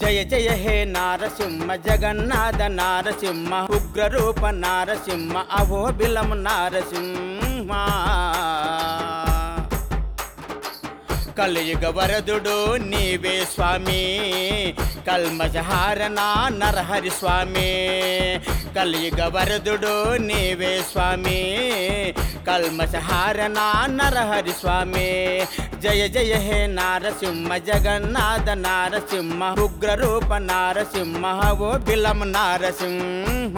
జయ జయ హే నారసింహ జగన్నాథ నారసింహ ఉగ్రరూప నారసింహ అహోబిలం నారసింహ కలియుగ వరదుడు నీవే స్వామి కల్మజహారణ నరహరి స్వామి కలియుగ వరదుడు నీవే స్వామి కల్మజహారణ నరహరి స్వామి జయ జయ హే నారసింహ జగన్నాథ నారసింహ ఉగ్రరూప నారసింహ ఓ బిలం నారసింహ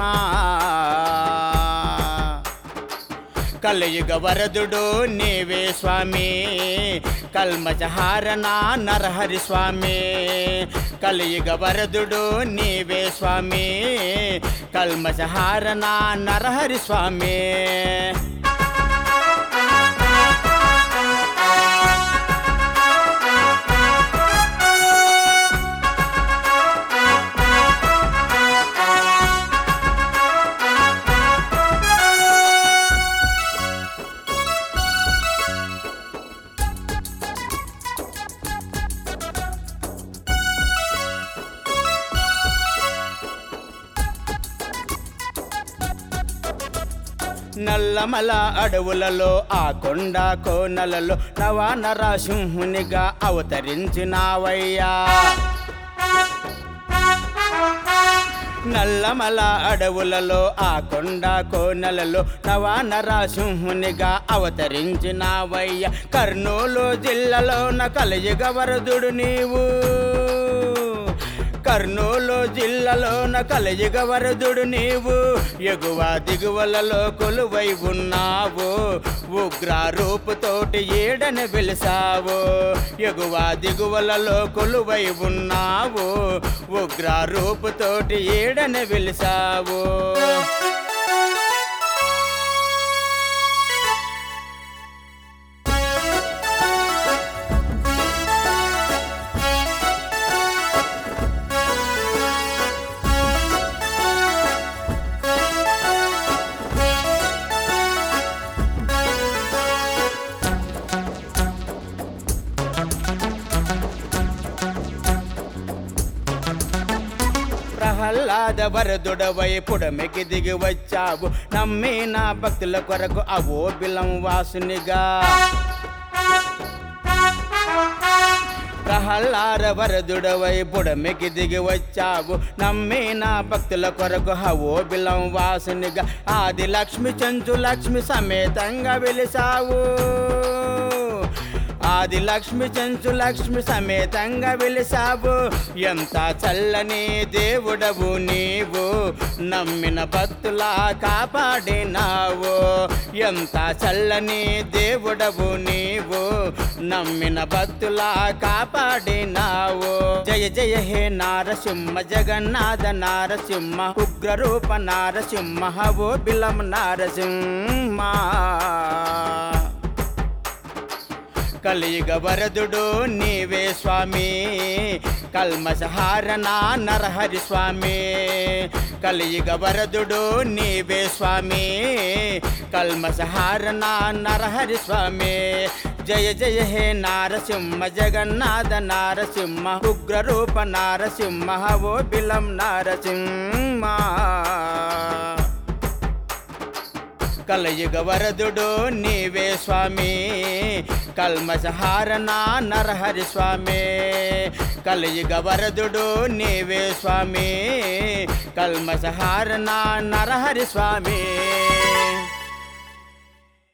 కలియుగ వరదుడు నీవే స్వామి కల్మజహారణ నరహరి స్వామి కలియుగ వరదుడు నీవే స్వామి కల్మజహారణ నరహరి స్వామి నల్లమల అడవులలో ఆ కొండ కోనలలో నవానరాసింహునిగా అవతరించినావయ్యా నల్లమల అడవులలో ఆ కొండ కోనలలో నవానరాసింహునిగా అవతరించినావయ్య కర్నూలు జిల్లాలోన కలియుగ వరదుడు నీవు కర్నూలు జిల్లాలోన కలియుగ వరదుడు నీవు ఎగువ దిగువలలో కొలువై ఉన్నావు ఉగ్ర రూపుతోటి ఏడని వెలిసావు ఎగువ దిగువలలో కొలువై ఉన్నావు ఉగ్ర రూపుతోటి ఏడని వెలిసావు ప్రహ్లాద వరదుడవై పుడమికి దిగి వచ్చావు నమ్మిన భక్తుల కొరకు అవో బిలం వాసునిగా ప్రహ్లాద వరదుడవై పుడమికి దిగి వచ్చావు నమ్మిన భక్తుల కొరకు హవో బిలం వాసునిగా ఆది లక్ష్మి చెంచు లక్ష్మి సమేతంగా వెలిసావు ఆది లక్ష్మి చెంచు లక్ష్మి సమేతంగా వెలిసావు ఎంత చల్లని దేవుడవు నీవు నమ్మిన భక్తులా కాపాడినావు ఎంత చల్లని దేవుడవు నీవు నమ్మిన భక్తులా కాపాడినావు జయ జయ హే నారసింహ జగన్నాథ నారసింహ ఉగ్రరూప నారసింహ ఓ బిలం నారసింహ కలియుగ వరదుడు నీవే స్వామి కల్మసహారణ నరహరి స్వామి కలియుగ వరదుడు నీవే స్వామి కల్మసహారణ నరహరి స్వామి జయ జయ హే నారసింహ జగన్నాథ నారసింహ ఉగ్రరూప నారసింహ ఓ బిలం నారసింహ కలయుగ వరదుడు నీవే స్వామి కల్మసహారణ నరహరి స్వామి కలియుగ వరదుడు నీవే స్వామి కల్మసహారణ నరహరి స్వామి